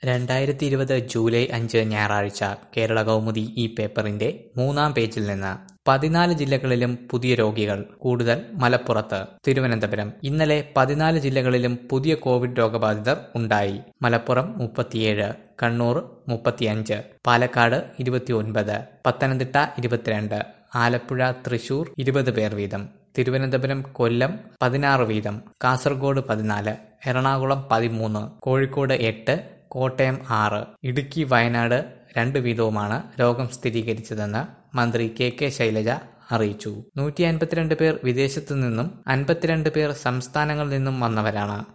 രണ്ടായിരത്തി ഇരുപത് ജൂലൈ അഞ്ച് ഞായറാഴ്ച കേരള കൗമുദി ഈ പേപ്പറിന്റെ മൂന്നാം പേജിൽ നിന്ന് പതിനാല് ജില്ലകളിലും പുതിയ രോഗികൾ കൂടുതൽ മലപ്പുറത്ത് തിരുവനന്തപുരം ഇന്നലെ പതിനാല് ജില്ലകളിലും പുതിയ കോവിഡ് രോഗബാധിതർ ഉണ്ടായി മലപ്പുറം മുപ്പത്തിയേഴ് കണ്ണൂർ മുപ്പത്തിയഞ്ച് പാലക്കാട് ഇരുപത്തിയൊൻപത് പത്തനംതിട്ട ഇരുപത്തിരണ്ട് ആലപ്പുഴ തൃശൂർ ഇരുപത് പേർ വീതം തിരുവനന്തപുരം കൊല്ലം പതിനാറ് വീതം കാസർഗോഡ് പതിനാല് എറണാകുളം പതിമൂന്ന് കോഴിക്കോട് എട്ട് കോട്ടയം ആറ് ഇടുക്കി വയനാട് രണ്ട് വീതവുമാണ് രോഗം സ്ഥിരീകരിച്ചതെന്ന് മന്ത്രി കെ കെ ശൈലജ അറിയിച്ചു നൂറ്റി അൻപത്തിരണ്ട് പേർ വിദേശത്തു നിന്നും അൻപത്തിരണ്ട് പേർ സംസ്ഥാനങ്ങളിൽ നിന്നും വന്നവരാണ്